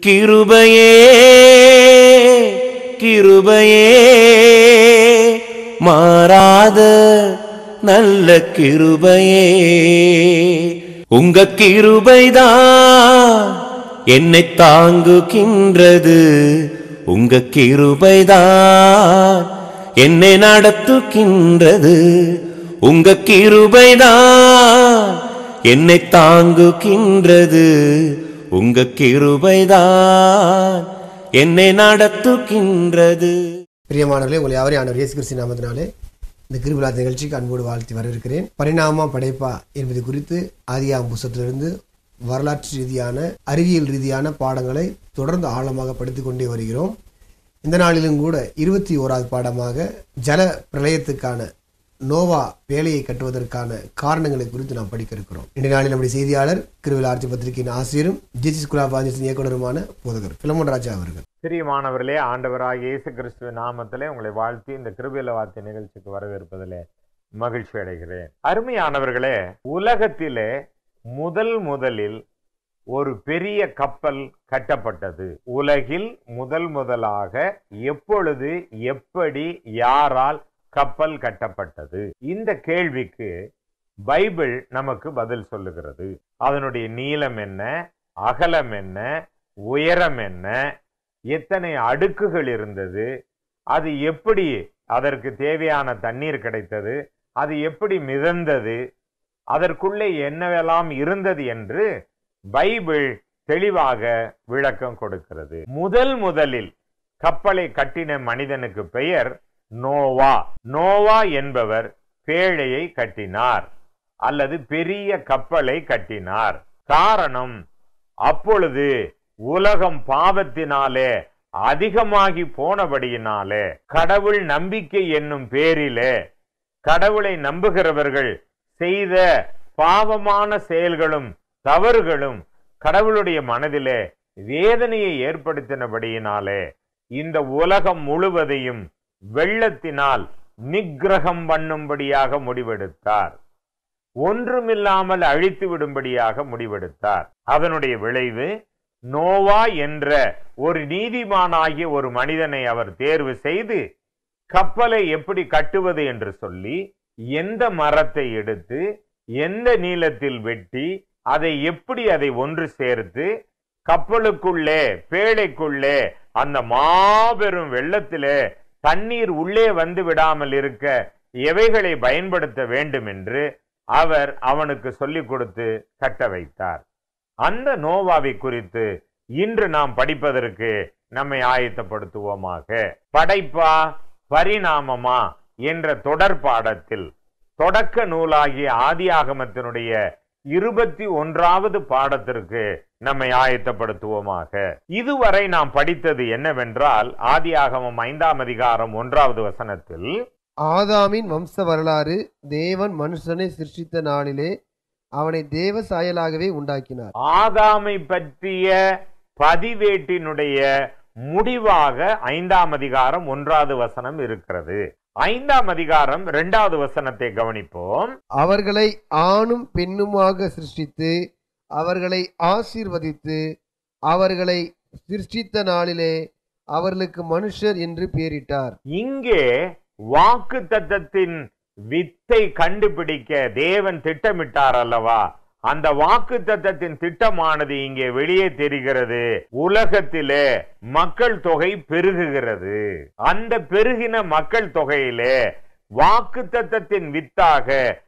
கிருபையே கிருபையே மாறாத நல்ல கிருபையே உங்க கிருபைதான் என்னை தாங்குகின்றது உங்க கிருபைதான் என்னை நடத்துகின்றது உங்க கிருபைதான் என்னை தாங்குகின்றது உங்க கிருபைதான் என்னை நடத்துகின்றது பிரியமானவர்களே உங்களை யாவரையும் ஆண்டவர் இயேசு கிறிஸ்து நாமத்தினாலே இந்த கிருபிலா நிகழ்ச்சிக்கு அன்போடு வாழ்த்தி வரவேற்கிறேன் பரிணாம படைப்பா என்பது குறித்து ஆதியாம் புஸ்தகத்திலிருந்து வரலாற்று ரீதியான அறிவியல் ரீதியான பாடங்களை தொடர்ந்து ஆழமாக படித்துக் கொண்டே வருகிறோம் இந்த நாளிலும் கூட இருபத்தி ஓராவது பாடமாக ஜல பிரளயத்துக்கான நோவா வேலையை கட்டுவதற்கான காரணங்களை குறித்து நாம் படிக்க இருக்கிறோம் இன்றைய நாளில் நம்முடைய செய்தியாளர் கிருவில் ஆர்த்தி பத்திரிகையின் ஆசிரியரும் ஜிசி ஸ்கூல் ஆஃப் ஆஞ்சஸ் இயக்குனருமான போதகர் பிலமோன் ராஜா அவர்கள் பிரியமானவர்களே ஆண்டவராக இயேசு கிறிஸ்துவ நாமத்திலே உங்களை வாழ்த்தி இந்த கிருபில வார்த்தை நிகழ்ச்சிக்கு வரவேற்பதிலே மகிழ்ச்சி அடைகிறேன் அருமையானவர்களே உலகத்திலே முதல் முதலில் ஒரு பெரிய கப்பல் கட்டப்பட்டது உலகில் முதல் முதலாக எப்பொழுது எப்படி யாரால் கப்பல் கட்டப்பட்டது இந்த கேள்விக்கு பைபிள் நமக்கு பதில் சொல்லுகிறது அதனுடைய நீளம் என்ன அகலம் என்ன உயரம் என்ன எத்தனை அடுக்குகள் இருந்தது அது எப்படி அதற்கு தேவையான தண்ணீர் கிடைத்தது அது எப்படி மிதந்தது அதற்குள்ளே என்னவெல்லாம் இருந்தது என்று பைபிள் தெளிவாக விளக்கம் கொடுக்கிறது முதல் முதலில் கப்பலை கட்டின மனிதனுக்கு பெயர் நோவா நோவா என்பவர் பேழையை கட்டினார் அல்லது பெரிய கப்பலை கட்டினார் காரணம் அப்பொழுது உலகம் பாவத்தினாலே அதிகமாகி போனபடியினாலே கடவுள் நம்பிக்கை என்னும் பேரிலே கடவுளை நம்புகிறவர்கள் செய்த பாவமான செயல்களும் தவறுகளும் கடவுளுடைய மனதிலே வேதனையை ஏற்படுத்தினபடியினாலே இந்த உலகம் முழுவதையும் வெள்ளத்தினால் நிக்கிரகம் பண்ணும்படியாக முடிவெடுத்தார் ஒன்றுமில்லாமல் அழித்து விடும்படியாக முடிவெடுத்தார் அதனுடைய விளைவு நோவா என்ற ஒரு நீதிமானாகிய ஒரு மனிதனை அவர் தேர்வு செய்து கப்பலை எப்படி கட்டுவது என்று சொல்லி எந்த மரத்தை எடுத்து எந்த நீளத்தில் வெட்டி அதை எப்படி அதை ஒன்று சேர்த்து கப்பலுக்குள்ளே பேழைக்குள்ளே அந்த மாபெரும் வெள்ளத்திலே தண்ணீர் உள்ளே வந்து விடாமல் இருக்க எவைகளை பயன்படுத்த வேண்டும் என்று அவர் அவனுக்கு சொல்லிக் கொடுத்து கட்ட வைத்தார் அந்த நோவாவை குறித்து இன்று நாம் படிப்பதற்கு நம்மை ஆயத்தப்படுத்துவோமாக படைப்பா பரிணாமமா என்ற தொடர் பாடத்தில் தொடக்க நூலாகிய ஆதியாகமத்தினுடைய இருபத்தி ஒன்றாவது பாடத்திற்கு நம்மை ஆயத்தப்படுத்துவோமாக இதுவரை நாம் படித்தது என்னவென்றால் ஆதியாகமம் ஐந்தாம் அதிகாரம் ஒன்றாவது வசனத்தில் ஆதாமின் வம்ச வரலாறு தேவன் மனுஷனை சிருஷ்டித்த நாளிலே அவனை தேவ சாயலாகவே உண்டாக்கினார் ஆதாமை பற்றிய பதிவேட்டினுடைய முடிவாக ஐந்தாம் அதிகாரம் ஒன்றாவது வசனம் இருக்கிறது ஐந்தாம் அதிகாரம் இரண்டாவது வசனத்தை கவனிப்போம் அவர்களை ஆணும் பெண்ணுமாக சிருஷ்டித்து அவர்களை ஆசீர்வதித்து அவர்களை சிருஷ்டித்த நாளிலே அவர்களுக்கு மனுஷர் என்று பெயரிட்டார் இங்கே வாக்கு தத்தத்தின் வித்தை கண்டுபிடிக்க தேவன் திட்டமிட்டார் அல்லவா அந்த வாக்கு தத்தத்தின் திட்டமானது இங்கே வெளியே தெரிகிறது உலகத்திலே மக்கள் தொகை பெருகுகிறது அந்த பெருகின மக்கள் தொகையிலே வாக்கு தத்தத்தின் வித்தாக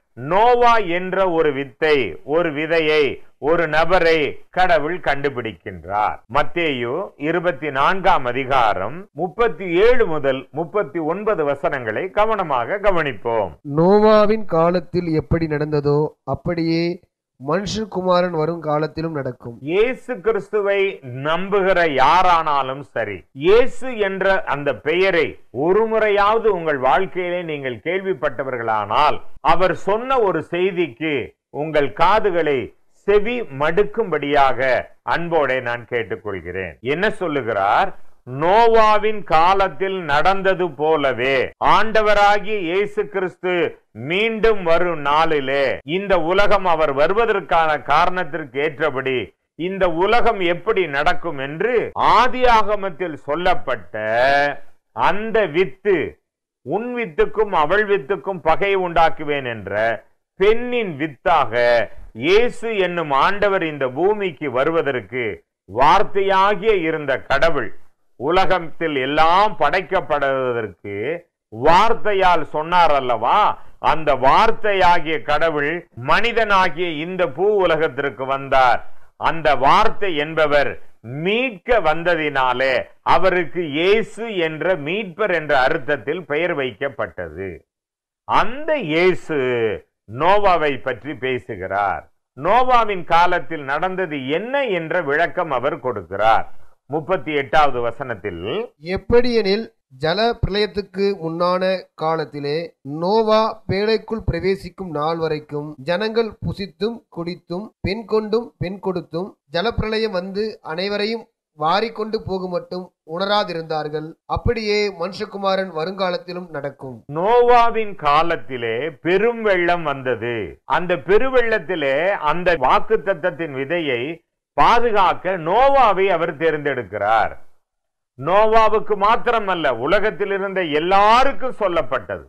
நோவா என்ற ஒரு வித்தை ஒரு விதையை ஒரு நபரை கடவுள் கண்டுபிடிக்கின்றார் மத்தேயு இருபத்தி நான்காம் அதிகாரம் முப்பத்தி ஏழு முதல் முப்பத்தி ஒன்பது வசனங்களை கவனமாக கவனிப்போம் நோவாவின் காலத்தில் எப்படி நடந்ததோ அப்படியே மனுஷகுமாரன் வரும் காலத்திலும் நடக்கும் இயேசு கிறிஸ்துவை நம்புகிற யாரானாலும் சரி இயேசு என்ற அந்த பெயரை ஒரு முறையாவது உங்கள் வாழ்க்கையிலே நீங்கள் கேள்விப்பட்டவர்களானால் அவர் சொன்ன ஒரு செய்திக்கு உங்கள் காதுகளை செவி மடுக்கும்படியாக அன்போടെ நான் கேட்டுக்கொள்கிறேன் என்ன சொல்லுகிறார் நோவாவின் காலத்தில் நடந்தது போலவே ஆண்டவராகிய இயேசு கிறிஸ்து மீண்டும் வரும் நாளிலே இந்த உலகம் அவர் வருவதற்கான காரணத்திற்கு ஏற்றபடி இந்த உலகம் எப்படி நடக்கும் என்று ஆதியாகமத்தில் சொல்லப்பட்ட அந்த வித்து உன் வித்துக்கும் அவள் வித்துக்கும் பகை உண்டாக்குவேன் என்ற பெண்ணின் வித்தாக இயேசு என்னும் ஆண்டவர் இந்த பூமிக்கு வருவதற்கு வார்த்தையாகிய இருந்த கடவுள் உலகத்தில் எல்லாம் படைக்கப்படுவதற்கு வார்த்தையால் சொன்னார் அல்லவா அந்த வார்த்தையாகிய கடவுள் மனிதனாகிய இந்த பூ உலகத்திற்கு வந்தார் அந்த வார்த்தை என்பவர் மீட்க வந்ததினாலே அவருக்கு இயேசு என்ற மீட்பர் என்ற அர்த்தத்தில் பெயர் வைக்கப்பட்டது அந்த இயேசு நோவாவை பற்றி பேசுகிறார் நோவாவின் காலத்தில் நடந்தது என்ன என்ற விளக்கம் அவர் கொடுக்கிறார் முப்பத்தி எட்டாவது வசனத்தில் எப்படியெனில் ஜல பிரளயத்துக்கு முன்னான காலத்திலே நோவா பேழைக்குள் பிரவேசிக்கும் நாள் வரைக்கும் ஜனங்கள் புசித்தும் குடித்தும் பெண் கொண்டும் பெண் கொடுத்தும் ஜலப்பிரளயம் வந்து அனைவரையும் வாரிக்கொண்டு போகும் மட்டும் உணராதிருந்தார்கள் அப்படியே மனுஷகுமாரன் வருங்காலத்திலும் நடக்கும் நோவாவின் காலத்திலே பெரும் வெள்ளம் வந்தது அந்த பெருவெள்ளத்திலே அந்த வாக்கு தத்தத்தின் விதையை பாதுகாக்க நோவாவை அவர் தேர்ந்தெடுக்கிறார் நோவாவுக்கு மாத்திரமல்ல உலகத்தில் இருந்த எல்லாருக்கும் சொல்லப்பட்டது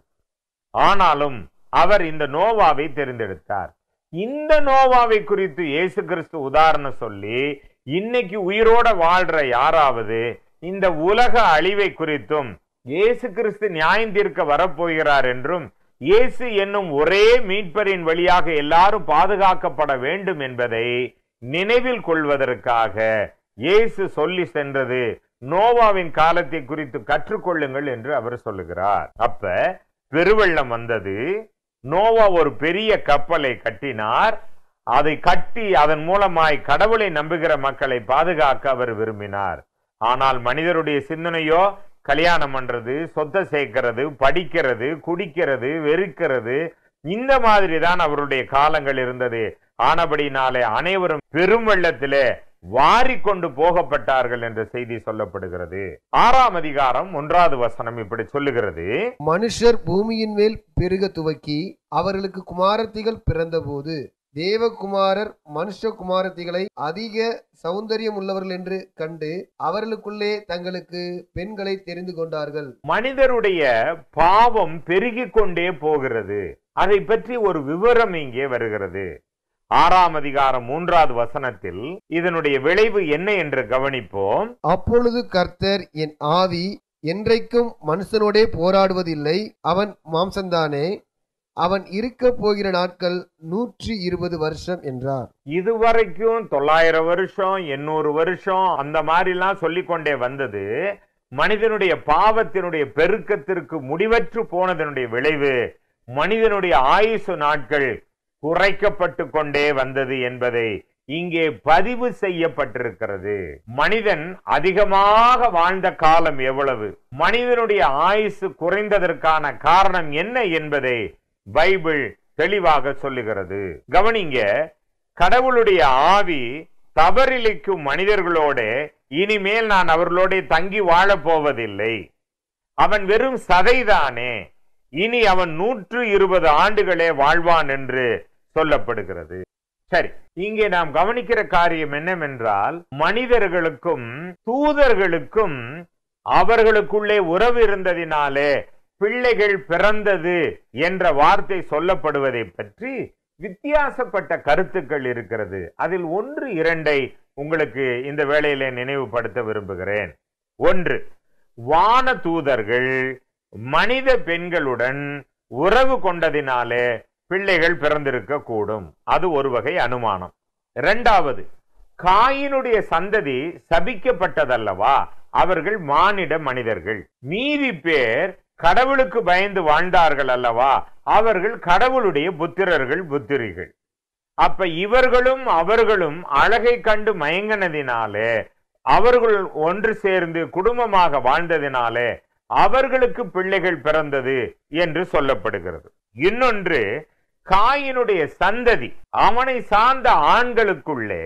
ஆனாலும் அவர் இந்த நோவாவை தேர்ந்தெடுத்தார் இந்த நோவாவை குறித்து இயேசு கிறிஸ்து உதாரணம் சொல்லி இன்னைக்கு உயிரோட வாழ்ற யாராவது இந்த உலக அழிவை குறித்தும் இயேசு கிறிஸ்து நியாயம் தீர்க்க வரப்போகிறார் என்றும் இயேசு என்னும் ஒரே மீட்பரின் வழியாக எல்லாரும் பாதுகாக்கப்பட வேண்டும் என்பதை நினைவில் கொள்வதற்காக இயேசு சொல்லி சென்றது நோவாவின் காலத்தை குறித்து கற்றுக்கொள்ளுங்கள் என்று அவர் சொல்லுகிறார் அப்ப பெருவெள்ளம் வந்தது நோவா ஒரு பெரிய கப்பலை கட்டினார் அதை கட்டி அதன் மூலமாய் கடவுளை நம்புகிற மக்களை பாதுகாக்க அவர் விரும்பினார் ஆனால் மனிதருடைய சிந்தனையோ கல்யாணம் பண்றது சொத்தை சேர்க்கிறது படிக்கிறது குடிக்கிறது வெறுக்கிறது இந்த மாதிரி தான் அவருடைய காலங்கள் இருந்தது ஆனபடினாலே அனைவரும் பெரும் வெள்ளத்திலே வாரி கொண்டு போகப்பட்டார்கள் என்ற செய்தி சொல்லப்படுகிறது ஆறாம் அதிகாரம் ஒன்றாவது வசனம் இப்படி சொல்லுகிறது மனுஷர் பூமியின் மேல் பெருக துவக்கி அவர்களுக்கு குமாரத்திகள் பிறந்தபோது தேவகுமாரர் மனுஷ குமாரத்திகளை அதிக சௌந்தரியம் உள்ளவர்கள் என்று கண்டு அவர்களுக்குள்ளே தங்களுக்கு பெண்களை தெரிந்து கொண்டார்கள் மனிதருடைய பாவம் பெருகிக் கொண்டே போகிறது அதை பற்றி ஒரு விவரம் இங்கே வருகிறது ஆறாம் அதிகாரம் மூன்றாவது வசனத்தில் இதனுடைய விளைவு என்ன என்று கவனிப்போம் அப்பொழுது கர்த்தர் என் ஆவி என்றைக்கும் மனுஷனோடே போராடுவதில்லை அவன் மாம்சந்தானே அவன் இருக்க போகிற நாட்கள் நூற்றி இருபது வருஷம் என்றார் இதுவரைக்கும் தொள்ளாயிரம் வருஷம் எண்ணூறு வருஷம் அந்த மாதிரிலாம் சொல்லிக்கொண்டே வந்தது மனிதனுடைய பாவத்தினுடைய பெருக்கத்திற்கு முடிவற்று போனதனுடைய விளைவு மனிதனுடைய ஆயுசு நாட்கள் குறைக்கப்பட்டு கொண்டே வந்தது என்பதை இங்கே பதிவு செய்யப்பட்டிருக்கிறது மனிதன் அதிகமாக வாழ்ந்த காலம் எவ்வளவு மனிதனுடைய ஆயுசு குறைந்ததற்கான காரணம் என்ன என்பதை பைபிள் தெளிவாக சொல்லுகிறது கவனிங்க கடவுளுடைய ஆவி தவறிழைக்கும் மனிதர்களோட இனிமேல் நான் அவர்களோட தங்கி வாழப் போவதில்லை அவன் வெறும் சதைதானே இனி அவன் நூற்று இருபது ஆண்டுகளே வாழ்வான் என்று சொல்லப்படுகிறது சரி இங்கே நாம் கவனிக்கிற காரியம் என்னவென்றால் மனிதர்களுக்கும் தூதர்களுக்கும் அவர்களுக்குள்ளே உறவு இருந்ததினாலே பிள்ளைகள் பிறந்தது என்ற வார்த்தை சொல்லப்படுவதை பற்றி வித்தியாசப்பட்ட கருத்துக்கள் இருக்கிறது அதில் ஒன்று இரண்டை உங்களுக்கு இந்த வேளையிலே நினைவுபடுத்த விரும்புகிறேன் ஒன்று வான தூதர்கள் மனித பெண்களுடன் உறவு கொண்டதினாலே பிள்ளைகள் பிறந்திருக்க கூடும் அது ஒரு வகை அனுமானம் இரண்டாவது காயினுடைய சந்ததி சபிக்கப்பட்டதல்லவா அவர்கள் மானிட மனிதர்கள் மீதி பேர் கடவுளுக்கு பயந்து வாழ்ந்தார்கள் அல்லவா அவர்கள் கடவுளுடைய புத்திரர்கள் புத்திரிகள் அப்ப இவர்களும் அவர்களும் அழகை கண்டு மயங்கினதினாலே அவர்கள் ஒன்று சேர்ந்து குடும்பமாக வாழ்ந்ததினாலே அவர்களுக்கு பிள்ளைகள் பிறந்தது என்று சொல்லப்படுகிறது இன்னொன்று காயினுடைய சந்ததி அவனை சார்ந்த ஆண்களுக்குள்ளே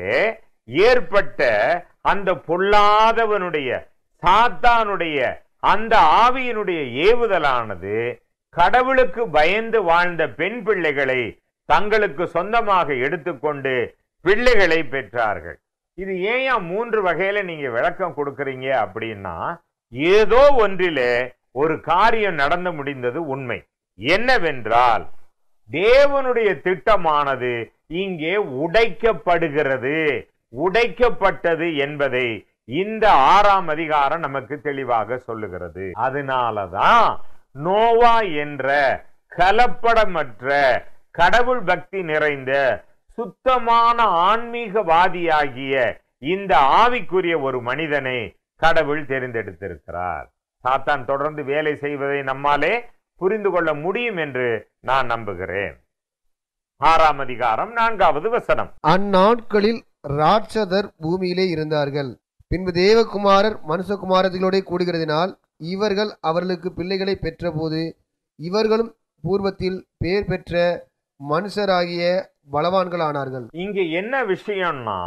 ஏற்பட்ட அந்த பொல்லாதவனுடைய சாத்தானுடைய அந்த ஆவியினுடைய ஏவுதலானது கடவுளுக்கு பயந்து வாழ்ந்த பெண் பிள்ளைகளை தங்களுக்கு சொந்தமாக எடுத்துக்கொண்டு பிள்ளைகளை பெற்றார்கள் இது ஏன் மூன்று வகையில நீங்க விளக்கம் கொடுக்கறீங்க அப்படின்னா ஏதோ ஒன்றிலே ஒரு காரியம் நடந்து முடிந்தது உண்மை என்னவென்றால் தேவனுடைய திட்டமானது இங்கே உடைக்கப்படுகிறது உடைக்கப்பட்டது என்பதை இந்த ஆறாம் அதிகாரம் நமக்கு தெளிவாக சொல்லுகிறது அதனாலதான் நோவா என்ற கலப்படமற்ற கடவுள் பக்தி நிறைந்த சுத்தமான ஆன்மீகவாதியாகிய இந்த ஆவிக்குரிய ஒரு மனிதனை கடவுள் தெரிந்தெடுத்திருக்கிறார் சாத்தான் தொடர்ந்து வேலை செய்வதை நம்மாலே புரிந்து கொள்ள முடியும் என்று நான் நம்புகிறேன் ஆறாம் அதிகாரம் நான்காவது வசனம் அந்நாட்களில் ராட்சதர் பூமியிலே இருந்தார்கள் பின்பு தேவகுமாரர் மனுஷகுமாரர்களோட கூடுகிறதினால் இவர்கள் அவர்களுக்கு பிள்ளைகளை பெற்றபோது இவர்களும் பூர்வத்தில் பேர் பெற்ற மனுஷராகிய பலவான்களானார்கள் இங்க என்ன விஷயம்னா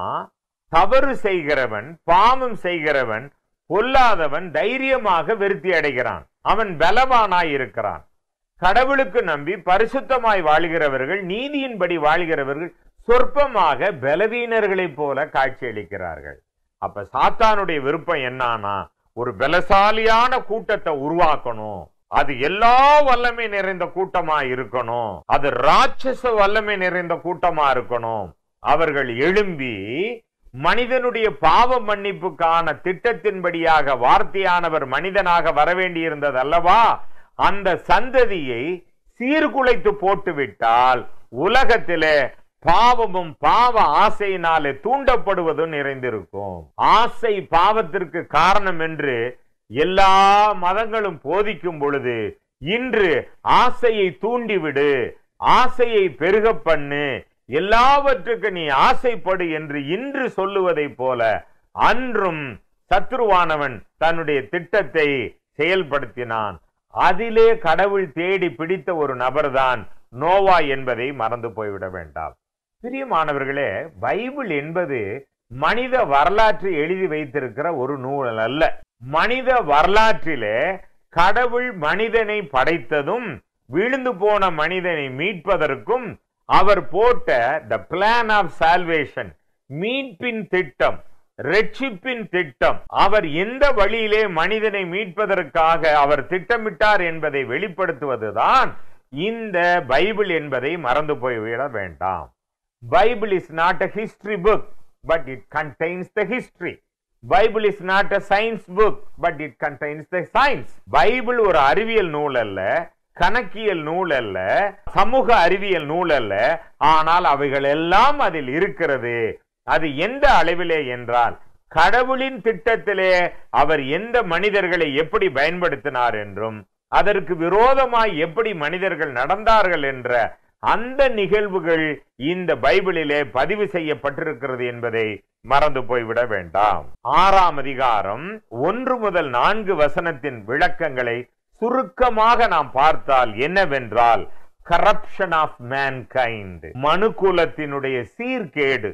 தவறு செய்கிறவன் பாவம் செய்கிறவன் பொல்லாதவன் தைரியமாக விருத்தி அடைகிறான் அவன் பலவானாய் இருக்கிறான் கடவுளுக்கு நம்பி பரிசுத்தமாய் வாழ்கிறவர்கள் நீதியின்படி வாழ்கிறவர்கள் சொற்பமாக பலவீனர்களைப் போல காட்சியளிக்கிறார்கள் அப்ப சாத்தானுடைய விருப்பம் என்னன்னா ஒரு பலசாலியான கூட்டத்தை உருவாக்கணும் அது எல்லா வல்லமை நிறைந்த கூட்டமா இருக்கணும் அது ராட்சச வல்லமை நிறைந்த கூட்டமா இருக்கணும் அவர்கள் எழும்பி மனிதனுடைய பாவ மன்னிப்புக்கான திட்டத்தின்படியாக வார்த்தையானவர் மனிதனாக வரவேண்டியிருந்தது அல்லவா அந்த சந்ததியை சீர்குலைத்து போட்டுவிட்டால் உலகத்திலே பாவமும் பாவ ஆசையினாலே தூண்டப்படுவதும் நிறைந்திருக்கும் ஆசை பாவத்திற்கு காரணம் என்று எல்லா மதங்களும் போதிக்கும் பொழுது இன்று ஆசையை தூண்டிவிடு ஆசையை பெருக பண்ணு எல்லாவற்றுக்கு நீ ஆசைப்படு என்று இன்று சொல்லுவதைப் போல அன்றும் சத்ருவானவன் தன்னுடைய திட்டத்தை செயல்படுத்தினான் அதிலே கடவுள் தேடி பிடித்த ஒரு நபர்தான் நோவா என்பதை மறந்து போய்விட வேண்டாம் பிரியமானவர்களே பைபிள் என்பது மனித வரலாற்றை எழுதி வைத்திருக்கிற ஒரு நூல் அல்ல மனித வரலாற்றிலே கடவுள் மனிதனை படைத்ததும் விழுந்து போன மனிதனை மீட்பதற்கும் அவர் போட்ட த பிளான் ஆஃப் சால்வேஷன் மீட்பின் திட்டம் ரட்சிப்பின் திட்டம் அவர் எந்த வழியிலே மனிதனை மீட்பதற்காக அவர் திட்டமிட்டார் என்பதை வெளிப்படுத்துவதுதான் இந்த பைபிள் என்பதை மறந்து போய்விட வேண்டாம் Bible is not a history book but it contains the history Bible is not a science book but it contains the science Bible ஒரு அறிவியல் நூல் அல்ல கணக்கியல் நூல் அல்ல சமூக அறிவியல் நூல் அல்ல ஆனால் அவைகள் எல்லாம் அதில் இருக்கிறது அது எந்த அளவிலே என்றால் கடவுளின் திட்டத்திலே அவர் எந்த மனிதர்களை எப்படி பயன்படுத்தினார் என்றும் அதற்கு விரோதமாய் எப்படி மனிதர்கள் நடந்தார்கள் என்ற அந்த நிகழ்வுகள் இந்த பைபிளிலே பதிவு செய்யப்பட்டிருக்கிறது என்பதை மறந்து போய்விட வேண்டாம் ஆறாம் அதிகாரம் ஒன்று முதல் நான்கு வசனத்தின் விளக்கங்களை சுருக்கமாக நாம் பார்த்தால் என்னவென்றால் கரப்ஷன் ஆஃப் மேன்கைண்ட் மனுக்குலத்தினுடைய சீர்கேடு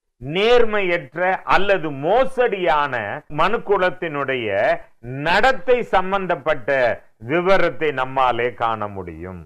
நேர்மையற்ற அல்லது மோசடியான மனுக்குலத்தினுடைய நடத்தை சம்பந்தப்பட்ட விவரத்தை நம்மாலே காண முடியும்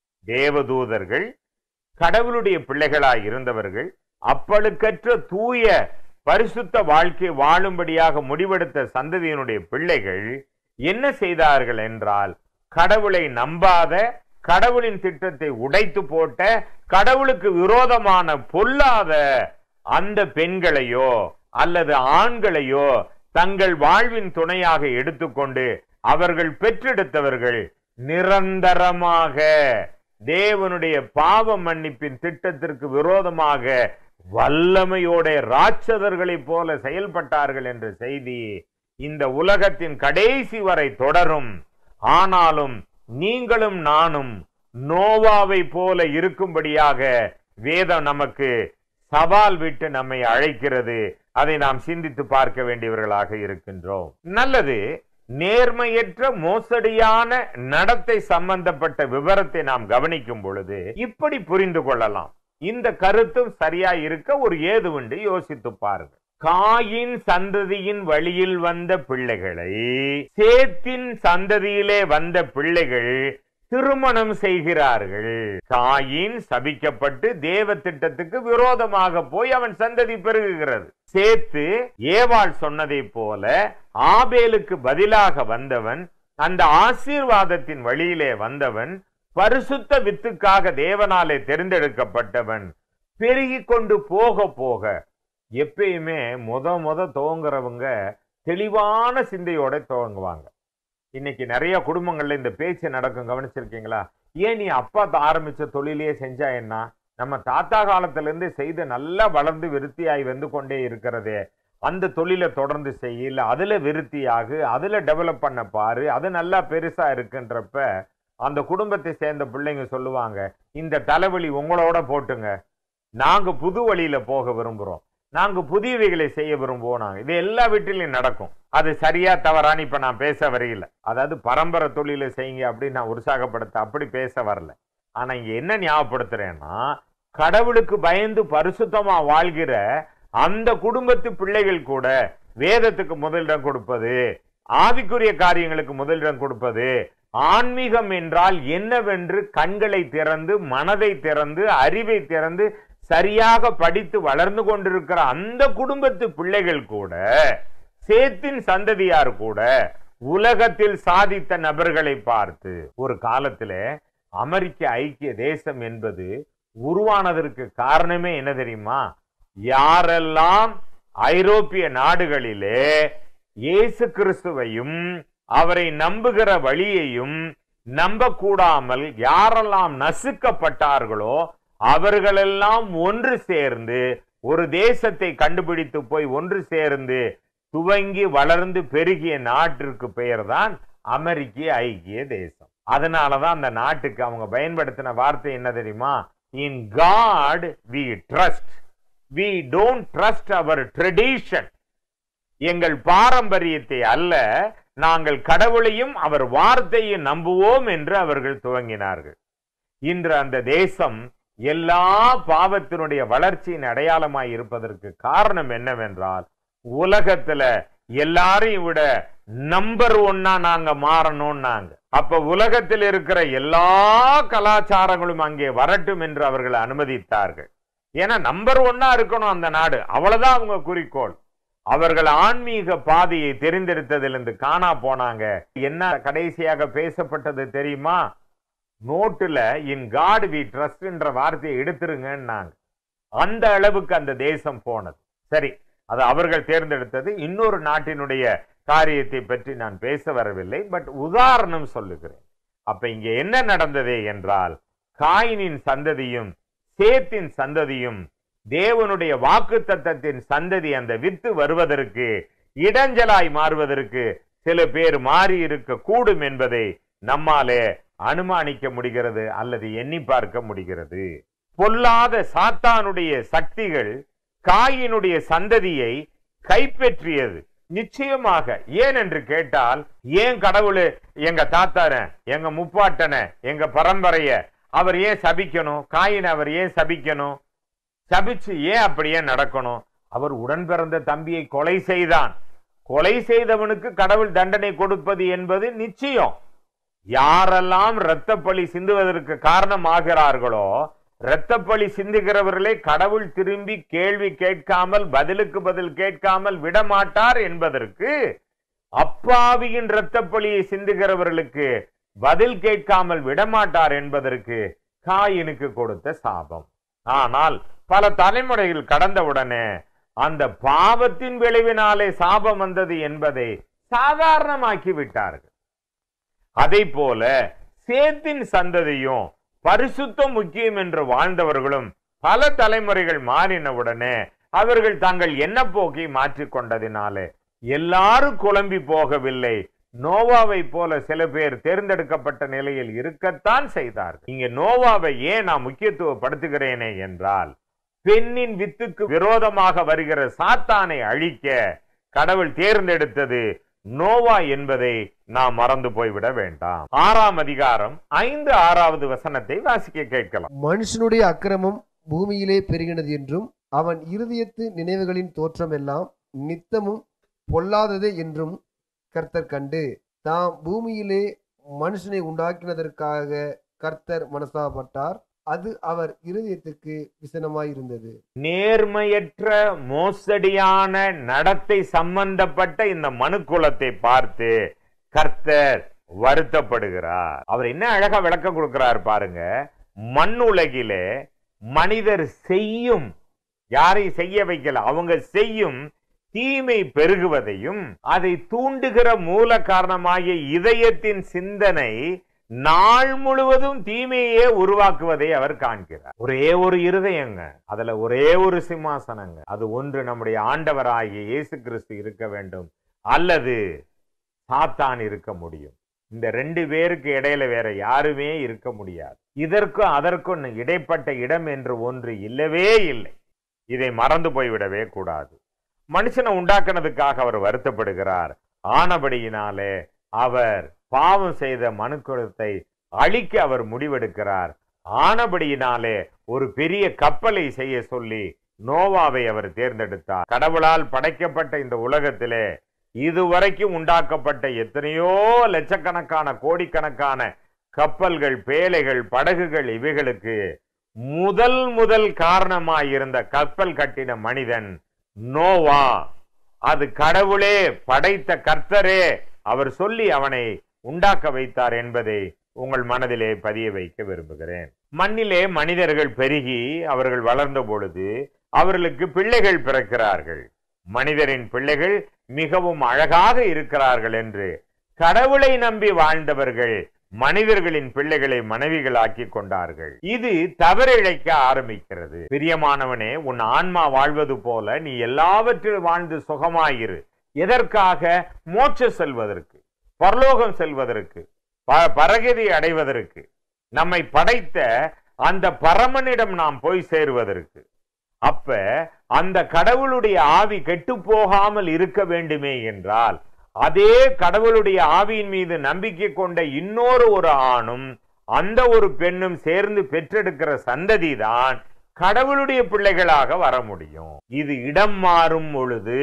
தேவதூதர்கள் கடவுளுடைய பிள்ளைகளாய் இருந்தவர்கள் அப்பழுக்கற்ற தூய பரிசுத்த வாழ்க்கை வாழும்படியாக முடிவெடுத்த சந்ததியினுடைய பிள்ளைகள் என்ன செய்தார்கள் என்றால் கடவுளை நம்பாத கடவுளின் திட்டத்தை உடைத்து போட்ட கடவுளுக்கு விரோதமான பொல்லாத அந்த பெண்களையோ அல்லது ஆண்களையோ தங்கள் வாழ்வின் துணையாக எடுத்துக்கொண்டு அவர்கள் பெற்றெடுத்தவர்கள் நிரந்தரமாக தேவனுடைய பாவ மன்னிப்பின் திட்டத்திற்கு விரோதமாக வல்லமையோட ராட்சதர்களைப் போல செயல்பட்டார்கள் என்ற செய்தி இந்த உலகத்தின் கடைசி வரை தொடரும் ஆனாலும் நீங்களும் நானும் நோவாவை போல இருக்கும்படியாக வேதம் நமக்கு சவால் விட்டு நம்மை அழைக்கிறது அதை நாம் சிந்தித்து பார்க்க வேண்டியவர்களாக இருக்கின்றோம் நல்லது நேர்மையற்ற மோசடியான நடத்தை சம்பந்தப்பட்ட விவரத்தை நாம் கவனிக்கும் பொழுது இப்படி புரிந்து கொள்ளலாம் இந்த கருத்தும் சரியா இருக்க ஒரு ஏது உண்டு யோசித்து பாருங்க காயின் சந்ததியின் வழியில் வந்த பிள்ளைகளை சேத்தின் சந்ததியிலே வந்த பிள்ளைகள் திருமணம் செய்கிறார்கள் காயின் சபிக்கப்பட்டு தேவ திட்டத்துக்கு விரோதமாக போய் அவன் சந்ததி பெருகுகிறது சேர்த்து ஏவாள் சொன்னதை போல ஆபேலுக்கு பதிலாக வந்தவன் அந்த ஆசீர்வாதத்தின் வழியிலே வந்தவன் பரிசுத்த வித்துக்காக தேவனாலே தெரிந்தெடுக்கப்பட்டவன் பெருகி கொண்டு போக போக எப்பயுமே முத முத துவங்குறவங்க தெளிவான சிந்தையோட துவங்குவாங்க இன்னைக்கு நிறைய குடும்பங்கள்ல இந்த பேச்சு நடக்கும் கவனிச்சிருக்கீங்களா ஏன் நீ அப்பா த- ஆரம்பிச்ச தொழிலையே செஞ்சா என்ன நம்ம தாத்தா காலத்துல இருந்து செய்து நல்லா வளர்ந்து விருத்தியாகி வந்து கொண்டே இருக்கிறதே அந்த தொழிலை தொடர்ந்து செய்யல அதுல விருத்தியாகு அதுல டெவலப் பண்ண பாரு அது நல்லா பெருசா இருக்குன்றப்ப அந்த குடும்பத்தை சேர்ந்த பிள்ளைங்க சொல்லுவாங்க இந்த தலைவலி உங்களோட போட்டுங்க நாங்க புது வழியில போக விரும்புறோம் நாங்க புதியவைகளை செய்ய விரும்புவோம் நாங்க இது எல்லா வீட்டிலையும் நடக்கும் அது சரியா தவறான்னு இப்ப நான் பேச வரையில அதாவது பரம்பரை தொழிலை செய்யுங்க அப்படின்னு நான் உற்சாகப்படுத்த அப்படி பேச வரல ஆனா இங்க என்ன ஞாபகப்படுத்துறேன்னா கடவுளுக்கு பயந்து பரிசுத்தமா வாழ்கிற அந்த குடும்பத்து பிள்ளைகள் கூட வேதத்துக்கு முதலிடம் கொடுப்பது ஆவிக்குரிய காரியங்களுக்கு முதலிடம் கொடுப்பது ஆன்மீகம் என்றால் என்னவென்று கண்களை திறந்து மனதை திறந்து அறிவை திறந்து சரியாக படித்து வளர்ந்து கொண்டிருக்கிற அந்த குடும்பத்து பிள்ளைகள் கூட சேத்தின் சந்ததியார் கூட உலகத்தில் சாதித்த நபர்களை பார்த்து ஒரு காலத்திலே அமெரிக்க ஐக்கிய தேசம் என்பது உருவானதற்கு காரணமே என்ன தெரியுமா யாரெல்லாம் ஐரோப்பிய நாடுகளிலே இயேசு கிறிஸ்துவையும் அவரை நம்புகிற வழியையும் நம்பக்கூடாமல் யாரெல்லாம் நசுக்கப்பட்டார்களோ அவர்களெல்லாம் ஒன்று சேர்ந்து ஒரு தேசத்தை கண்டுபிடித்து போய் ஒன்று சேர்ந்து துவங்கி வளர்ந்து பெருகிய நாட்டிற்கு பெயர்தான் அமெரிக்க ஐக்கிய தேசம் அதனாலதான் அந்த நாட்டுக்கு அவங்க பயன்படுத்தின வார்த்தை என்ன தெரியுமா in God we trust we don't trust our tradition எங்கள் பாரம்பரியத்தை அல்ல நாங்கள் கடவுளையும் அவர் வார்த்தையும் நம்புவோம் என்று அவர்கள் துவங்கினார்கள் இன்று அந்த தேசம் எல்லா பாவத்தினுடைய வளர்ச்சியின் அடையாளமாய் இருப்பதற்கு காரணம் என்னவென்றால் உலகத்துல எல்லாரையும் விட நம்பர் ஒன்னா நாங்க மாறணும் நாங்க அப்ப உலகத்தில் இருக்கிற எல்லா கலாச்சாரங்களும் அங்கே வரட்டும் என்று அவர்கள் அனுமதித்தார்கள் ஏன்னா நம்பர் ஒன்னா இருக்கணும் அந்த நாடு அவ்வளவுதான் அவங்க குறிக்கோள் அவர்கள் ஆன்மீக பாதையை தெரிந்தெடுத்ததிலிருந்து காணா போனாங்க என்ன கடைசியாக பேசப்பட்டது தெரியுமா நோட்டுல இன் காட் வி ட்ரஸ்ட் என்ற வார்த்தையை எடுத்துருங்கன்னாங்க அந்த அளவுக்கு அந்த தேசம் போனது சரி அது அவர்கள் தேர்ந்தெடுத்தது இன்னொரு நாட்டினுடைய காரியத்தை பற்றி நான் பேச வரவில்லை பட் உதாரணம் சொல்லுகிறேன் அப்ப இங்க என்ன நடந்ததே என்றால் காயினின் சந்ததியும் சேத்தின் சந்ததியும் தேவனுடைய வாக்கு தத்தத்தின் சந்ததி அந்த வித்து வருவதற்கு இடைஞ்சலாய் மாறுவதற்கு சில பேர் மாறி இருக்க கூடும் என்பதை நம்மாலே அனுமானிக்க முடிகிறது அல்லது எண்ணி பார்க்க முடிகிறது பொல்லாத சாத்தானுடைய சக்திகள் காயினுடைய சந்ததியை கைப்பற்றியது நிச்சயமாக ஏன் என்று கேட்டால் ஏன் கடவுள் எங்க தாத்தான எங்க முப்பாட்டன எங்க பரம்பரைய அவர் ஏன் சபிக்கணும் காயின் அவர் ஏன் சபிக்கணும் சபிச்சு ஏன் அப்படியே நடக்கணும் அவர் உடன் பிறந்த தம்பியை கொலை செய்தான் கொலை செய்தவனுக்கு கடவுள் தண்டனை கொடுப்பது என்பது நிச்சயம் யாரெல்லாம் இரத்தப்பழி சிந்துவதற்கு காரணமாகிறார்களோ இரத்தப்பழி சிந்துகிறவர்களை கடவுள் திரும்பி கேள்வி கேட்காமல் பதிலுக்கு பதில் கேட்காமல் விடமாட்டார் என்பதற்கு அப்பாவியின் இரத்தப்பழியை சிந்துகிறவர்களுக்கு பதில் கேட்காமல் விடமாட்டார் என்பதற்கு காயினுக்கு கொடுத்த சாபம் ஆனால் பல தலைமுறைகள் கடந்தவுடனே அந்த பாவத்தின் விளைவினாலே சாபம் வந்தது என்பதை சாதாரணமாக்கி விட்டார்கள் அதை போல சேத்தின் சந்ததியும் பரிசுத்தம் முக்கியம் என்று வாழ்ந்தவர்களும் பல தலைமுறைகள் மாறினவுடனே அவர்கள் தங்கள் எண்ண போக்கை மாற்றிக்கொண்டதினாலே எல்லாரும் குழம்பி போகவில்லை நோவாவை போல சில பேர் தேர்ந்தெடுக்கப்பட்ட நிலையில் இருக்கத்தான் செய்தார்கள் இங்க நோவாவை ஏன் நான் முக்கியத்துவப்படுத்துகிறேனே என்றால் பெண்ணின் வித்துக்கு விரோதமாக வருகிற சாத்தானை அழிக்க கடவுள் தேர்ந்தெடுத்தது நோவா என்பதை நாம் மறந்து போய்விட வேண்டாம் ஆறாம் அதிகாரம் ஐந்து ஆறாவது வசனத்தை வாசிக்க கேட்கலாம் மனுஷனுடைய அக்கிரமம் பூமியிலே பெருகினது என்றும் அவன் இருதயத்து நினைவுகளின் தோற்றம் எல்லாம் நித்தமும் பொல்லாதது என்றும் கர்த்தர் கண்டு தாம் பூமியிலே மனுஷனை உண்டாக்கினதற்காக கர்த்தர் மனசாப்பட்டார் அது அவர் இருதயத்துக்கு விசனமாய் இருந்தது நேர்மையற்ற மோசடியான நடத்தை சம்பந்தப்பட்ட இந்த மனுக்குலத்தை பார்த்து கர்த்தர் வருத்தப்படுகிறார் அவர் என்ன அழகா விளக்கம் கொடுக்கிறார் பாருங்க மண் உலகிலே மனிதர் செய்யும் யாரை செய்ய வைக்கல அவங்க செய்யும் தீமை பெருகுவதையும் அதை தூண்டுகிற மூல காரணமாகிய இதயத்தின் சிந்தனை நாள் முழுவதும் தீமையே உருவாக்குவதை அவர் காண்கிறார் ஒரே ஒரு இருதயங்க அதுல ஒரே ஒரு சிம்மாசனங்க அது ஒன்று நம்முடைய ஆண்டவராகிய இயேசு கிறிஸ்து இருக்க வேண்டும் அல்லது சாத்தான் இருக்க முடியும் இந்த ரெண்டு பேருக்கு இடையில வேற யாருமே இருக்க முடியாது இதற்கும் அதற்கும் இடைப்பட்ட இடம் என்று ஒன்று இல்லவே இல்லை இதை மறந்து போய்விடவே கூடாது மனுஷனை உண்டாக்குனதுக்காக அவர் வருத்தப்படுகிறார் ஆனபடியினாலே அவர் பாவம் செய்த மனுக்குலத்தை அழிக்க அவர் முடிவெடுக்கிறார் ஆனபடியினாலே ஒரு பெரிய கப்பலை செய்ய சொல்லி நோவாவை அவர் தேர்ந்தெடுத்தார் கடவுளால் படைக்கப்பட்ட இந்த உலகத்திலே இதுவரைக்கும் உண்டாக்கப்பட்ட எத்தனையோ லட்சக்கணக்கான கோடிக்கணக்கான கப்பல்கள் பேலைகள் படகுகள் இவைகளுக்கு முதல் முதல் காரணமாயிருந்த கப்பல் கட்டின மனிதன் நோவா அது கடவுளே படைத்த கர்த்தரே அவர் சொல்லி அவனை உண்டாக்க வைத்தார் என்பதை உங்கள் மனதிலே பதிய வைக்க விரும்புகிறேன் மண்ணிலே மனிதர்கள் பெருகி அவர்கள் வளர்ந்த பொழுது அவர்களுக்கு பிள்ளைகள் பிறக்கிறார்கள் மனிதரின் பிள்ளைகள் மிகவும் அழகாக இருக்கிறார்கள் என்று கடவுளை நம்பி வாழ்ந்தவர்கள் மனிதர்களின் பிள்ளைகளை மனைவிகளாக்கி கொண்டார்கள் இது தவறிழைக்க ஆரம்பிக்கிறது பிரியமானவனே உன் ஆன்மா வாழ்வது போல நீ எல்லாவற்றிலும் வாழ்ந்து சுகமாயிரு எதற்காக மோட்ச செல்வதற்கு பரலோகம் செல்வதற்கு ப- பரகதி அடைவதற்கு நம்மை படைத்த அந்த பரமனிடம் நாம் போய் சேருவதற்கு அப்ப அந்த கடவுளுடைய ஆவி கெட்டு போகாமல் இருக்க வேண்டுமே என்றால் அதே கடவுளுடைய ஆவியின் மீது நம்பிக்கை கொண்ட இன்னொரு ஒரு ஆணும் அந்த ஒரு பெண்ணும் சேர்ந்து பெற்றெடுக்கிற சந்ததி தான் கடவுளுடைய பிள்ளைகளாக வர முடியும் இது இடம் மாறும் பொழுது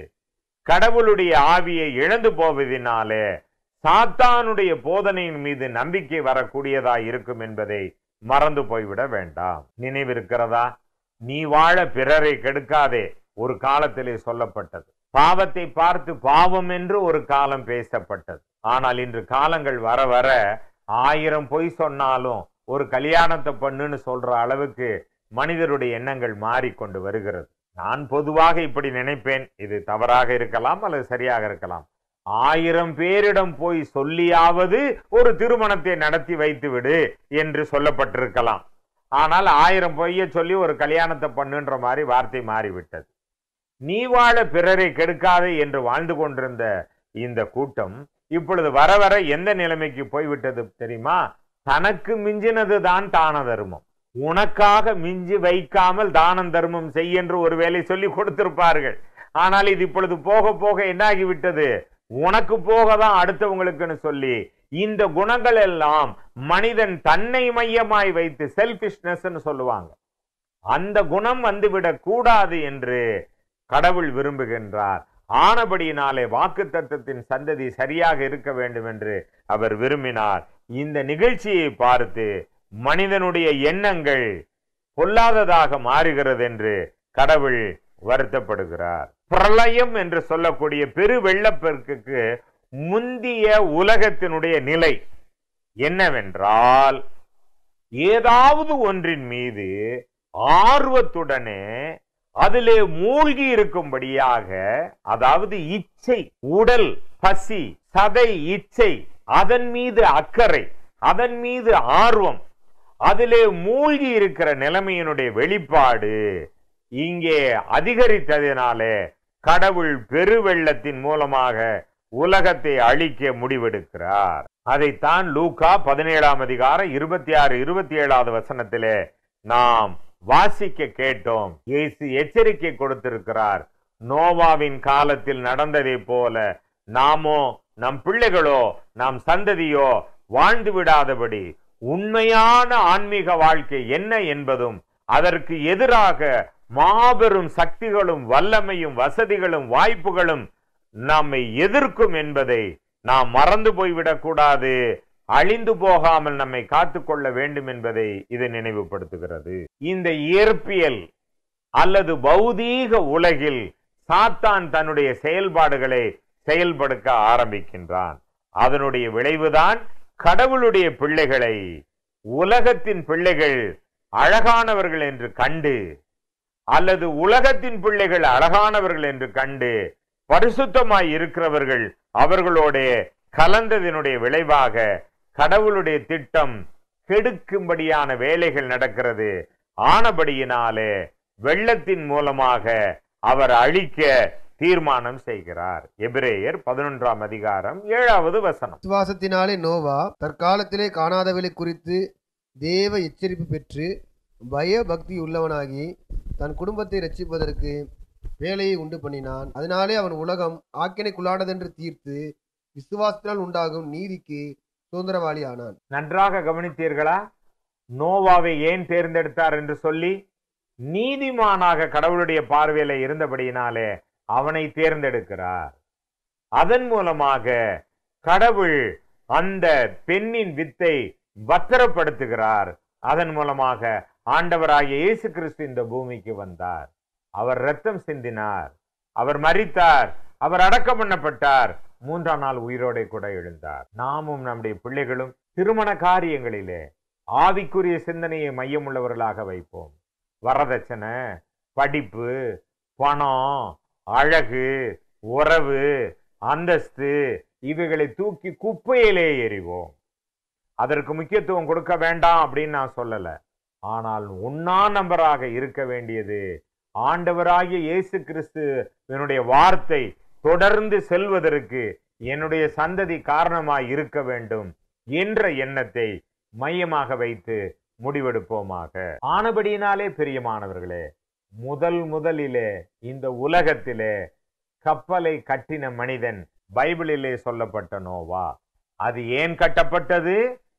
கடவுளுடைய ஆவியை இழந்து போவதினாலே சாத்தானுடைய போதனையின் மீது நம்பிக்கை வரக்கூடியதா இருக்கும் என்பதை மறந்து போய்விட வேண்டாம் நினைவிருக்கிறதா நீ வாழ பிறரை கெடுக்காதே ஒரு காலத்திலே சொல்லப்பட்டது பாவத்தை பார்த்து பாவம் என்று ஒரு காலம் பேசப்பட்டது ஆனால் இன்று காலங்கள் வர வர ஆயிரம் பொய் சொன்னாலும் ஒரு கல்யாணத்தை பண்ணுன்னு சொல்ற அளவுக்கு மனிதருடைய எண்ணங்கள் மாறிக்கொண்டு வருகிறது நான் பொதுவாக இப்படி நினைப்பேன் இது தவறாக இருக்கலாம் அல்லது சரியாக இருக்கலாம் ஆயிரம் பேரிடம் போய் சொல்லியாவது ஒரு திருமணத்தை நடத்தி வைத்து விடு என்று சொல்லப்பட்டிருக்கலாம் ஆனால் ஆயிரம் பொய்ய சொல்லி ஒரு கல்யாணத்தை பண்ணுன்ற மாதிரி வார்த்தை மாறிவிட்டது நீ வாழ பிறரை கெடுக்காதே என்று வாழ்ந்து கொண்டிருந்த இந்த கூட்டம் இப்பொழுது வர வர எந்த நிலைமைக்கு போய்விட்டது தெரியுமா தனக்கு மிஞ்சினது தான் தான தர்மம் உனக்காக மிஞ்சி வைக்காமல் தானம் தர்மம் செய் என்று ஒருவேளை சொல்லி கொடுத்திருப்பார்கள் ஆனால் இது இப்பொழுது போக போக என்னாகிவிட்டது உனக்கு போக தான் அடுத்தவங்களுக்குன்னு சொல்லி இந்த குணங்கள் எல்லாம் மனிதன் தன்னை மையமாய் வைத்து செல்பிஷ்னஸ் சொல்லுவாங்க அந்த குணம் வந்துவிடக் கூடாது என்று கடவுள் விரும்புகின்றார் ஆனபடியினாலே வாக்கு தத்தத்தின் சந்ததி சரியாக இருக்க வேண்டும் என்று அவர் விரும்பினார் இந்த நிகழ்ச்சியை பார்த்து மனிதனுடைய எண்ணங்கள் பொல்லாததாக மாறுகிறது என்று கடவுள் வருத்தப்படுகிறார் பிரளயம் என்று சொல்லக்கூடிய பெரு வெள்ளப்பெருக்குக்கு முந்திய உலகத்தினுடைய நிலை என்னவென்றால் ஏதாவது ஒன்றின் மீது ஆர்வத்துடனே அதிலே மூழ்கி இருக்கும்படியாக அதாவது இச்சை உடல் பசி சதை இச்சை அதன் மீது அக்கறை அதன் மீது ஆர்வம் அதிலே மூழ்கி இருக்கிற நிலைமையினுடைய வெளிப்பாடு இங்கே அதிகரித்ததினாலே கடவுள் பெருவெள்ளத்தின் மூலமாக உலகத்தை அழிக்க முடிவெடுக்கிறார் அதைத்தான் லூக்கா பதினேழாம் அதிகாரம் இருபத்தி ஆறு இருபத்தி ஏழாவது வசனத்திலே நாம் வாசிக்க கேட்டோம் இயேசு எச்சரிக்கை கொடுத்திருக்கிறார் நோவாவின் காலத்தில் நடந்ததை போல நாமோ நம் பிள்ளைகளோ நம் சந்ததியோ வாழ்ந்து விடாதபடி உண்மையான ஆன்மீக வாழ்க்கை என்ன என்பதும் அதற்கு எதிராக மாபெரும் சக்திகளும் வல்லமையும் வசதிகளும் வாய்ப்புகளும் நம்மை எதிர்க்கும் என்பதை நாம் மறந்து போய்விடக் கூடாது அழிந்து போகாமல் நம்மை காத்துக்கொள்ள வேண்டும் என்பதை இது நினைவுபடுத்துகிறது இந்த இயற்பியல் அல்லது பௌதீக உலகில் சாத்தான் தன்னுடைய செயல்பாடுகளை செயல்படுத்த ஆரம்பிக்கின்றான் அதனுடைய விளைவுதான் கடவுளுடைய பிள்ளைகளை உலகத்தின் பிள்ளைகள் அழகானவர்கள் என்று கண்டு அல்லது உலகத்தின் பிள்ளைகள் அழகானவர்கள் என்று கண்டு பரிசுத்தமாய் இருக்கிறவர்கள் அவர்களோட கலந்ததினுடைய விளைவாக கடவுளுடைய திட்டம் கெடுக்கும்படியான வேலைகள் நடக்கிறது ஆனபடியினாலே வெள்ளத்தின் மூலமாக அவர் அழிக்க தீர்மானம் செய்கிறார் எபிரேயர் பதினொன்றாம் அதிகாரம் ஏழாவது வசனம் விசுவாசத்தினாலே நோவா தற்காலத்திலே காணாதவளை குறித்து தேவ எச்சரிப்பு பெற்று பய பக்தி உள்ளவனாகி தன் குடும்பத்தை ரட்சிப்பதற்கு வேலையை உண்டு பண்ணினான் அதனாலே அவன் உலகம் ஆக்கினைக்குள்ளானதென்று தீர்த்து விசுவாசத்தினால் உண்டாகும் நீதிக்கு சுதந்திரவாளி ஆனான் நன்றாக கவனித்தீர்களா நோவாவை ஏன் தேர்ந்தெடுத்தார் என்று சொல்லி நீதிமானாக கடவுளுடைய பார்வையில இருந்தபடியினாலே அவனை தேர்ந்தெடுக்கிறார் அதன் மூலமாக கடவுள் அந்த பெண்ணின் வித்தை பத்திரப்படுத்துகிறார் அதன் மூலமாக ஆண்டவராகிய இயேசு கிறிஸ்து இந்த பூமிக்கு வந்தார் அவர் ரத்தம் சிந்தினார் அவர் மரித்தார் அவர் அடக்கம் பண்ணப்பட்டார் மூன்றாம் நாள் உயிரோட கூட எழுந்தார் நாமும் நம்முடைய பிள்ளைகளும் திருமண காரியங்களிலே ஆவிக்குரிய சிந்தனையை மையமுள்ளவர்களாக வைப்போம் வரதட்சணை படிப்பு பணம் அழகு உறவு அந்தஸ்து இவைகளை தூக்கி குப்பையிலே எறிவோம் அதற்கு முக்கியத்துவம் கொடுக்க வேண்டாம் அப்படின்னு நான் சொல்லல ஆனால் உண்ணா நம்பராக இருக்க வேண்டியது ஆண்டவராகிய இயேசு கிறிஸ்து என்னுடைய வார்த்தை தொடர்ந்து செல்வதற்கு என்னுடைய சந்ததி காரணமாய் இருக்க வேண்டும் என்ற எண்ணத்தை மையமாக வைத்து முடிவெடுப்போமாக ஆனபடியினாலே பிரியமானவர்களே முதல் முதலிலே இந்த உலகத்திலே கப்பலை கட்டின மனிதன் பைபிளிலே சொல்லப்பட்ட நோவா அது ஏன் கட்டப்பட்டது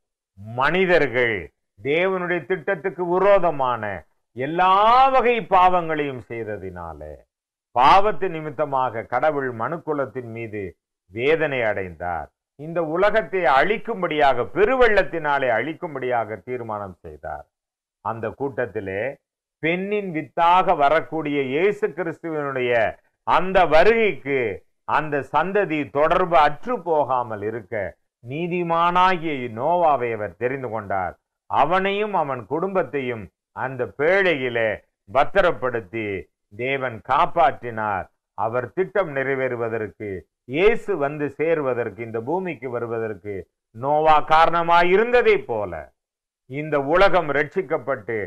மனிதர்கள் தேவனுடைய திட்டத்துக்கு விரோதமான எல்லா வகை பாவங்களையும் செய்ததினாலே பாவத்து நிமித்தமாக கடவுள் மனுக்குலத்தின் மீது வேதனை அடைந்தார் இந்த உலகத்தை அழிக்கும்படியாக பெருவெள்ளத்தினாலே அழிக்கும்படியாக தீர்மானம் செய்தார் அந்த கூட்டத்திலே பெண்ணின் வித்தாக வரக்கூடிய இயேசு கிறிஸ்துவனுடைய அந்த வருகைக்கு அந்த சந்ததி தொடர்பு அற்று போகாமல் இருக்க நீதிமானாகிய நோவாவை அவர் தெரிந்து கொண்டார் அவனையும் அவன் குடும்பத்தையும் அந்த பேழையிலே பத்திரப்படுத்தி தேவன் காப்பாற்றினார் அவர் திட்டம் நிறைவேறுவதற்கு இயேசு வந்து சேருவதற்கு இந்த பூமிக்கு வருவதற்கு நோவா காரணமாய் இருந்ததை போல இந்த உலகம் ரட்சிக்கப்பட்டு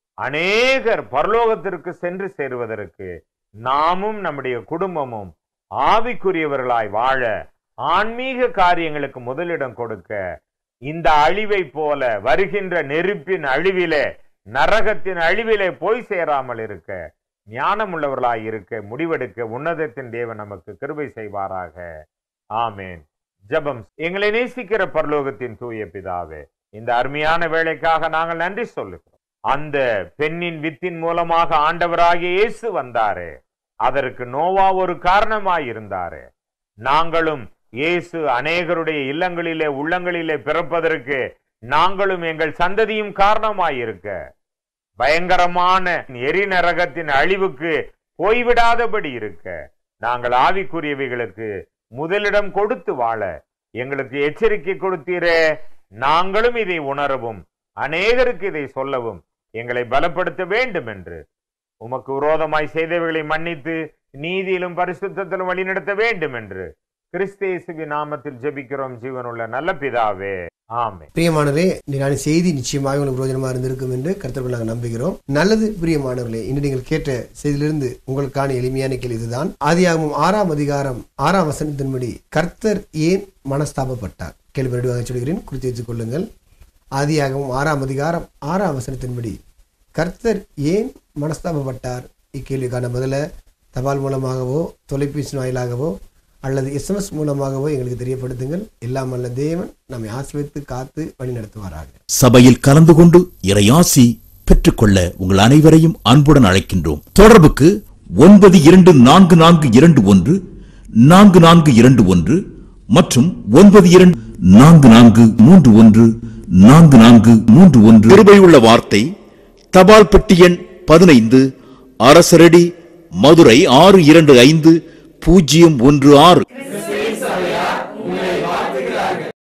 அநேகர் பரலோகத்திற்கு சென்று சேருவதற்கு நாமும் நம்முடைய குடும்பமும் ஆவிக்குரியவர்களாய் வாழ ஆன்மீக காரியங்களுக்கு முதலிடம் கொடுக்க இந்த அழிவை போல வருகின்ற நெருப்பின் அழிவிலே நரகத்தின் அழிவிலே போய் சேராமல் இருக்க ஞானமுள்ளவர்களாய் இருக்க முடிவெடுக்க உன்னதத்தின் தேவன் நமக்கு கிருபை செய்வாராக ஆமேன் ஜெபம் எங்களை நேசிக்கிற பரலோகத்தின் தூய பிதாவே இந்த அருமையான வேலைக்காக நாங்கள் நன்றி சொல்லுகிறோம் அந்த பெண்ணின் வித்தின் மூலமாக ஆண்டவராகிய இயேசு வந்தாரே அதற்கு நோவா ஒரு காரணமாய் இருந்தாரே நாங்களும் இயேசு அநேகருடைய இல்லங்களிலே உள்ளங்களிலே பிறப்பதற்கு நாங்களும் எங்கள் சந்ததியும் காரணமாய் இருக்க பயங்கரமான எரிநரகத்தின் அழிவுக்கு போய்விடாதபடி இருக்க நாங்கள் ஆவிக்குரியவைகளுக்கு முதலிடம் கொடுத்து வாழ எங்களுக்கு எச்சரிக்கை கொடுத்தீரே நாங்களும் இதை உணரவும் அநேகருக்கு இதை சொல்லவும் எங்களை பலப்படுத்த வேண்டும் என்று உமக்கு விரோதமாய் செய்தவைகளை மன்னித்து நீதியிலும் பரிசுத்தத்திலும் வழிநடத்த வேண்டும் என்று கிறிஸ்தேசுவின் நாமத்தில் ஜெபிக்கிறோம் ஜீவனுள்ள நல்ல பிதாவே ஆமே பிரியமானவர்களே இன்றைய செய்தி நிச்சயமாக உங்களுக்கு பிரயோஜனமாக இருந்திருக்கும் என்று கருத்தர்கள் நாங்கள் நம்புகிறோம் நல்லது பிரியமானவர்களே இன்று நீங்கள் கேட்ட செய்தியிலிருந்து உங்களுக்கான எளிமையான கேள்வி இதுதான் ஆதியாகமும் ஆறாம் அதிகாரம் ஆறாம் வசனத்தின்படி கர்த்தர் ஏன் மனஸ்தாபப்பட்டார் கேள்வி மறுபடியும் சொல்கிறேன் குறித்து வைத்துக் கொள்ளுங்கள் ஆதியாகமும் ஆறாம் அதிகாரம் ஆறாம் வசனத்தின்படி கர்த்தர் ஏன் மனஸ்தாபப்பட்டார் இக்கேள்விக்கான பதில தபால் மூலமாகவோ தொலைபேசி வாயிலாகவோ அல்லது எஸ்எம்எஸ் மூலமாகவோ எங்களுக்கு தெரியப்படுத்துங்கள் எல்லாம் அல்ல தேவன் நம்மை ஆசிர்வதித்து காத்து வழி நடத்துவாராக சபையில் கலந்து கொண்டு இறையாசி பெற்றுக்கொள்ள உங்கள் அனைவரையும் அன்புடன் அழைக்கின்றோம் தொடர்புக்கு ஒன்பது இரண்டு நான்கு நான்கு இரண்டு ஒன்று நான்கு நான்கு இரண்டு ஒன்று மற்றும் ஒன்பது இரண்டு நான்கு நான்கு மூன்று ஒன்று நான்கு நான்கு மூன்று ஒன்று கிருபையுள்ள வார்த்தை தபால் பெட்டி எண் பதினைந்து அரசரடி மதுரை ஆறு இரண்டு ஐந்து பூஜ்ஜியம் ஒன்று ஆறு